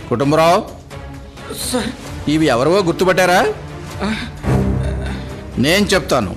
Kutumbarao sir ఇవి ఎవరివో గుర్తుపట్టారా నేను చెప్తాను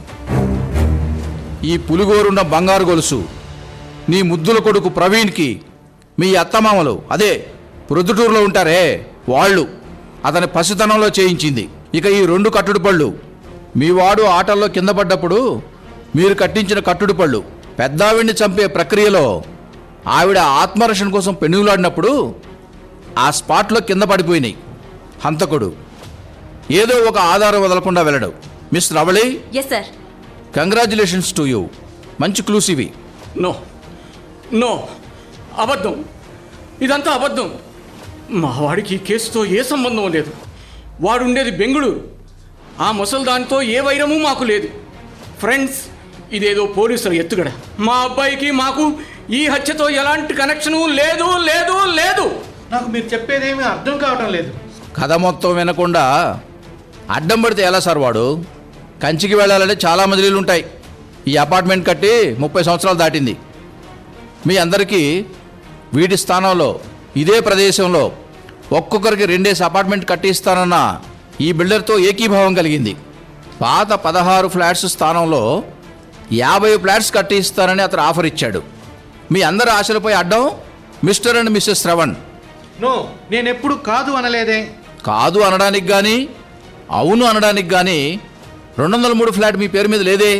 ఈ పులిగోరున్న బంగారు గొలుసు నీ ముద్దుల కొడుకు ప్రవీణ్కి మీ అత్తమామలు అదే ప్రొద్దుటూరులో ఉంటారే వాళ్ళు అతని పసితనంలో చేయించింది ఇక ఈ రెండు కట్టుడు పళ్ళు మీ వాడు ఆటల్లో కింద పడ్డప్పుడు మీరు కట్టించిన కట్టుడు పళ్ళు పెద్దావిడిని చంపే ప్రక్రియలో ఆవిడ ఆత్మరక్షణ కోసం పెనుగులాడినప్పుడు ఆ స్పాట్లో కింద పడిపోయినాయి హంతకుడు ఏదో ఒక ఆధారం వదలకుండా వెళ్ళడు miss Ravali yes sir congratulations to you మంచి క్లూస్ ఇవి నో నో అబద్ధం ఇదంతా అబద్ధం మా వాడికి ఈ కేసుతో ఏ సంబంధం లేదు వాడు ఉండేది బెంగుళూరు ఆ ముసల్దానితో ఏ వైరము మాకు లేదు ఫ్రెండ్స్ ఇదేదో పోలీసుల ఎత్తుగడ మా అబ్బాయికి మాకు ఈ హత్యతో ఎలాంటి కనెక్షను లేదు లేదు లేదు నాకు మీరు చెప్పేదేమీ అర్థం కావటం లేదు కథ మొత్తం వినకుండా అడ్డం పడితే ఎలా సార్ వాడు కంచికి వెళ్ళాలంటే చాలా మజిలీలు ఉంటాయి ఈ అపార్ట్మెంట్ కట్టి ముప్పై సంవత్సరాలు దాటింది మీ అందరికీ వీటి స్థానంలో ఇదే ప్రదేశంలో ఒక్కొక్కరికి రెండేసి అపార్ట్మెంట్ కట్టిస్తానన్న ఈ బిల్డర్తో ఏకీభావం కలిగింది పాత పదహారు ఫ్లాట్స్ స్థానంలో యాభై ఫ్లాట్స్ కట్టిస్తానని అతను ఆఫర్ ఇచ్చాడు మీ అందరి ఆశలపై అడ్డం Mr and Mrs Shravan no నేను ఎప్పుడు కాదు అనలేదే కాదు అనడానికి కానీ అవును అనడానికి కానీ రెండు వందల మూడు ఫ్లాట్ మీ పేరు మీద లేదే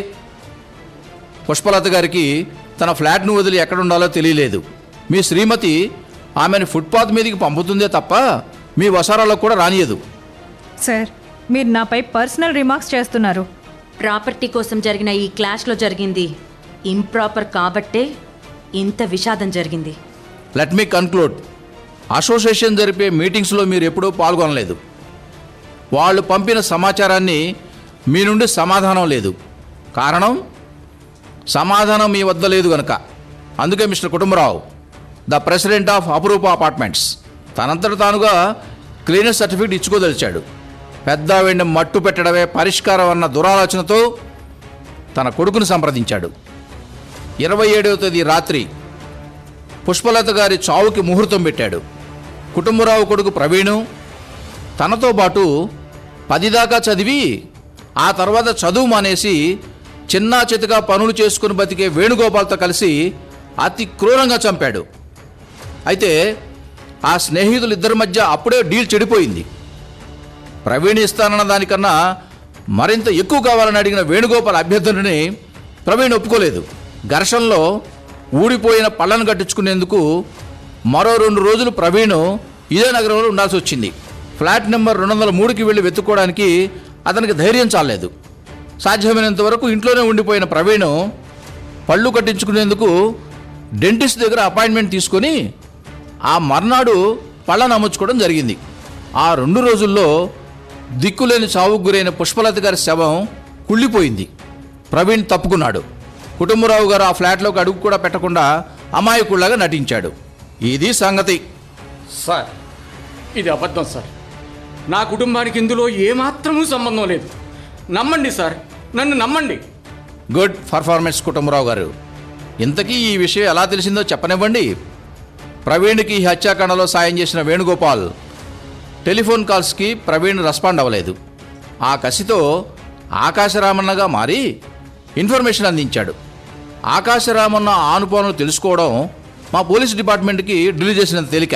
పుష్పలత గారికి తన ఫ్లాట్ను వదిలి ఎక్కడ ఉండాలో తెలియలేదు మీ శ్రీమతి ఆమెను ఫుట్పాత్ మీదకి పంపుతుందే తప్ప మీ వసారాలో కూడా రానియదు సార్ మీరు నాపై పర్సనల్ రిమార్క్స్ చేస్తున్నారు ప్రాపర్టీ కోసం జరిగిన ఈ క్లాష్లో జరిగింది ఇంప్రాపర్ కాబట్టే ఇంత విషాదం జరిగింది లెట్ మీ కన్క్లూడ్ అసోసియేషన్ జరిపే మీటింగ్స్లో మీరు ఎప్పుడూ పాల్గొనలేదు వాళ్ళు పంపిన సమాచారాన్ని మీ నుండి సమాధానం లేదు కారణం సమాధానం మీ వద్ద లేదు గనక అందుకే Mr Kutumbarao the president of Apurupa apartments తనంతట తానుగా క్లీనర్ సర్టిఫికేట్ ఇచ్చుకోదలిచాడు పెద్ద వెండి మట్టు పెట్టడమే పరిష్కారం అన్న దురాలోచనతో తన కొడుకును సంప్రదించాడు ఇరవై ఏడవ తేదీ రాత్రి పుష్పలత గారి చావుకి ముహూర్తం పెట్టాడు కుటుంబరావు కొడుకు ప్రవీణు తనతో పాటు పది దాకా చదివి ఆ తర్వాత చదువు మానేసి చిన్నా చితగా పనులు చేసుకుని బతికే వేణుగోపాల్తో కలిసి అతి క్రూరంగా చంపాడు అయితే ఆ స్నేహితులు ఇద్దరి మధ్య అప్పుడే డీల్ చెడిపోయింది ప్రవీణ్ ఇస్తానన్న దానికన్నా మరింత ఎక్కువ కావాలని అడిగిన వేణుగోపాల్ అభ్యర్థులని ప్రవీణ్ ఒప్పుకోలేదు ఘర్షణలో ఊడిపోయిన పళ్ళను కట్టించుకునేందుకు మరో రెండు రోజులు ప్రవీణ్ ఇదే నగరంలో ఉండాల్సి వచ్చింది ఫ్లాట్ నెంబర్ రెండు వందల మూడుకి వెళ్ళి వెతుక్కోవడానికి అతనికి ధైర్యం చాలేదు సాధ్యమైనంత వరకు ఇంట్లోనే ఉండిపోయిన ప్రవీణ్ పళ్ళు కట్టించుకునేందుకు డెంటిస్ట్ దగ్గర అపాయింట్మెంట్ తీసుకొని ఆ మర్నాడు పళ్ళను అమర్చుకోవడం జరిగింది ఆ రెండు రోజుల్లో దిక్కులేని చావుకు గురైన పుష్పలత గారి శవం కుళ్ళిపోయింది ప్రవీణ్ తప్పుకున్నాడు కుటుంబరావు గారు ఆ ఫ్లాట్లోకి అడుగు కూడా పెట్టకుండా అమాయకుల్లాగా నటించాడు ఇది సంగతి సార్ ఇది అబద్ధం సార్ నా కుటుంబానికి ఇందులో ఏమాత్రమూ సంబంధం లేదు నమ్మండి సార్ నన్ను నమ్మండి గుడ్ పర్ఫార్మెన్స్ కుటుంబరావు గారు ఇంతకీ ఈ విషయం ఎలా తెలిసిందో చెప్పనివ్వండి ప్రవీణ్కి ఈ హత్యాకాండలో సాయం చేసిన వేణుగోపాల్ టెలిఫోన్ కాల్స్కి ప్రవీణ్ రెస్పాండ్ అవ్వలేదు ఆ కసితో ఆకాశరామన్నగా మారి ఇన్ఫర్మేషన్ అందించాడు ఆకాశరామన్న ఆనుపానులు తెలుసుకోవడం మా పోలీస్ డిపార్ట్మెంట్కి ఢిల్లీ చేసినంత తేలిక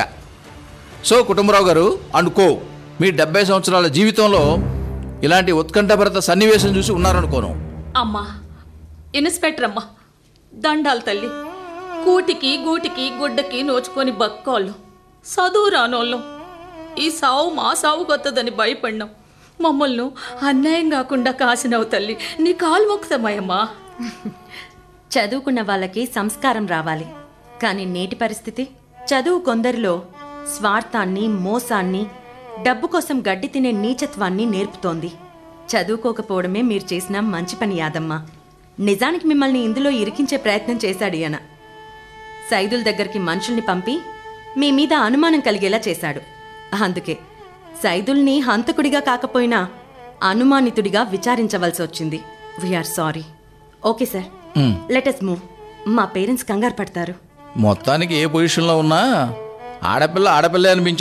సో కుటుంబరావు గారు అండ్ కో మీ డెబ్బై సంవత్సరాల జీవితంలో ఇలాంటి ఉత్కంఠభరిత సన్నివేశం చూసి ఉన్నారనుకోను అమ్మా ఇన్స్పెక్టర్ అమ్మా దండాలు తల్లి కూటికి గూటికి గుడ్డకి నోచుకొని బక్కోళ్ళు చదువు రానోళ్ళం ఈ సావు మా సావు కొత్తదని భయపడినాం మమ్మల్ని అన్యాయం కాకుండా కాసినవు తల్లి నీ కాలు మొక్కుతామయ్యమ్మా చదువుకున్న వాళ్ళకి సంస్కారం రావాలి కానీ నేటి పరిస్థితి చదువు కొందరిలో స్వార్థాన్ని మోసాన్ని డబ్బు కోసం గడ్డి తినే నీచత్వాన్ని నేర్పుతోంది చదువుకోకపోవడమే మీరు చేసిన మంచి పని యాదమ్మా నిజానికి మిమ్మల్ని ఇందులో ఇరికించే ప్రయత్నం చేశాడు ఈయన సైదుల దగ్గరికి మనుషుల్ని పంపి మీ మీద అనుమానం కలిగేలా చేశాడు అందుకే సైదుల్ని హంతకుడిగా కాకపోయినా అనుమానితుడిగా విచారించవలసి వచ్చింది we're sorry okay sir let us move మా పేరెంట్స్ కంగారు పడతారు మొత్తానికి ఏ పొజిషన్లో ఉన్నా ఆడపిల్ల ఆడపిల్ల అనిపించే